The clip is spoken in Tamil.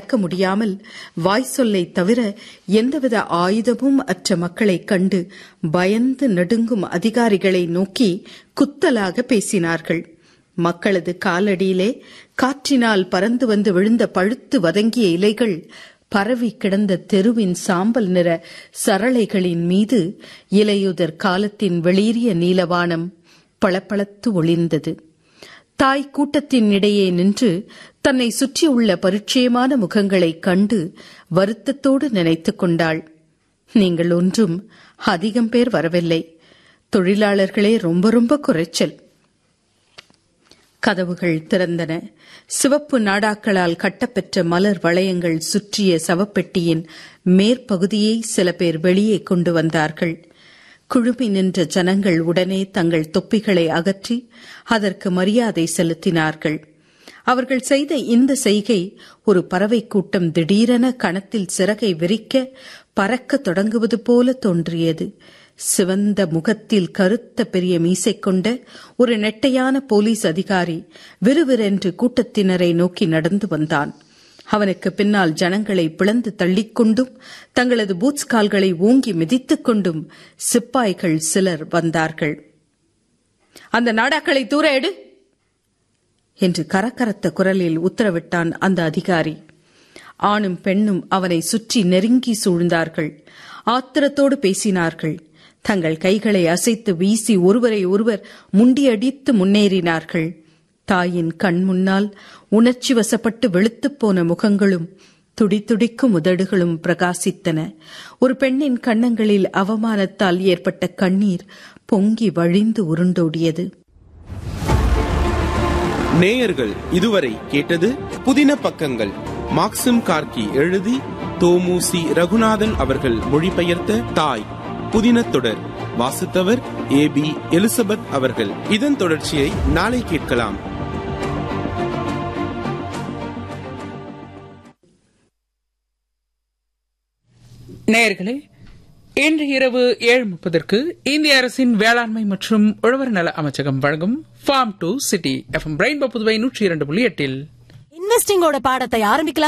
அடக்க முடியாமல் வாய் சொல்லை தவிர எந்தவித ஆயுதமும் அற்ற மக்களைக் கண்டு பயந்து நடுங்கும் அதிகாரிகளை நோக்கி குத்தலாக பேசினார்கள் மக்களது காலடியிலே காற்றினால் பறந்து வந்து விழுந்த பழுத்து வதங்கிய இலைகள் பரவி கிடந்த தெருவின் சாம்பல் நிற சரளைகளின் மீது இலையுதர் காலத்தின் வெளிரிய நீலவானம் பளபளத்து ஒளிர்ந்தது தாய் கூட்டத்தின் இடையே நின்று தன்னை சுற்றியுள்ள பரிச்சயமான முகங்களைக் கண்டு வருத்தத்தோடு நினைத்துக் கொண்டாள் நீங்கள் ஒன்றும் அதிகம் பேர் வரவில்லை தொழிலாளர்களே ரொம்ப ரொம்ப குறைச்சல் கதவுகள் திறந்தன சிவப்பு நாடாக்களால் கட்டப்பெற்ற மலர் வளையங்கள் சுற்றிய சவப்பெட்டியின் மேற்பகுதியை சில பேர் வெளியே கொண்டு வந்தார்கள் குழுமி நின்ற ஜனங்கள் உடனே தங்கள் தொப்பிகளை அகற்றி அதற்கு மரியாதை செலுத்தினார்கள் அவர்கள் செய்த இந்த செய்கை ஒரு பறவை கூட்டம் திடீரென கணத்தில் சிறகை விரிக்க பறக்க தொடங்குவது போல தோன்றியது சிவந்த முகத்தில் கருத்த பெரிய மீசை கொண்ட ஒரு நெட்டையான போலீஸ் அதிகாரி விறுவிறென்று கூட்டத்தினரை நோக்கி நடந்து வந்தான் அவனுக்கு பின்னால் ஜனங்களை பிளந்து தள்ளிக்கொண்டும் தங்களது பூட்ஸ் கால்களை ஓங்கி மிதித்துக் கொண்டும் சிப்பாய்கள் சிலர் வந்தார்கள் அந்த நாடாக்களை தூர எடு என்று கரகரத்த குரலில் உத்தரவிட்டான் அந்த அதிகாரி ஆணும் பெண்ணும் அவனை சுற்றி நெருங்கி சூழ்ந்தார்கள் ஆத்திரத்தோடு பேசினார்கள் தங்கள் கைகளை அசைத்து வீசி ஒருவரை ஒருவர் முண்டியடித்து முன்னேறினார்கள் தாயின் கண் முன்னால் உணர்ச்சி வசப்பட்டு வெளுத்துப் போன முகங்களும் துடிதுடிக்கும் உதடுகளும் பிரகாசித்தன ஒரு பெண்ணின் கன்னங்களில் அவமானத்தால் ஏற்பட்ட கண்ணீர் பொங்கி வழிந்து உருண்டோடியது நேயர்கள் இதுவரை கேட்டது புதின பக்கங்கள் மாக்சிம் கார்கி எழுதி தோமுசி ரகுநாதன் அவர்கள் மொழிபெயர்த்த தாய் புதின தொடர் வாசித்தவர் ஏ பி எலிசபெத் அவர்கள் இதன் தொடர்ச்சியை நாளை கேட்கலாம் நேயர்களே இன்று இரவு ஏழு முப்பதற்கு இந்திய அரசின் வேளாண்மை மற்றும் உழவர் நல அமைச்சகம் வழங்கும் farm to city FM Rainbow Puduvai நூற்றி இரண்டு புள்ளி எட்டில் இன்வெஸ்டிங்கோட பாடத்தை ஆரம்பிக்கலாம்